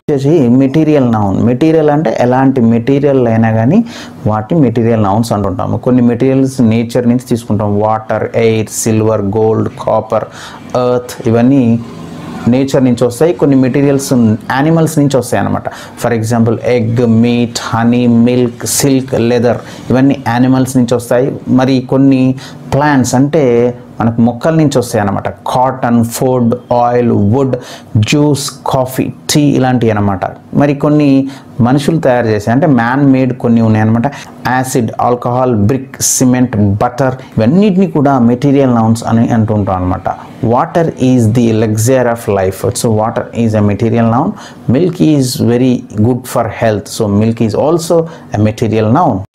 వచ్చేసి material noun material అంటే ఎలాంటి మెటీరియల్ అయినా కానీ వాటిని మెటీరియల్ నౌన్స్ అంటుంటాము కొన్ని మెటీరియల్స్ నేచర్ నుంచి తీసుకుంటాం water air silver gold copper earth ఇవన్నీ నేచర్ నుంచి వస్తాయి కొన్ని మెటీరియల్స్ యానిమల్స్ నుంచి వస్తాయి అనమాట for example egg meat honey milk silk leather ఇవన్నీ యానిమల్స్ నుంచి వస్తాయి మరి కొన్ని ప్లాంట్స్ అంటే మనకు మొక్కల నుంచి వస్తాయి అన్నమాట cotton food oil wood juice coffee tea ఇలాంటివి అనమాట మరి కొన్ని మనుషులు తయారు చేసే అంటే మ్యాన్ మేడ్ కొన్ని ఉన్నాయన్నమాట acid alcohol brick cement butter ఇవన్నిటిని కూడా మెటీరియల్ నౌన్స్ అని అంటుంటాం అనమాట water is the elixir of life so water is a material noun milk is very good for health so milk is also a material noun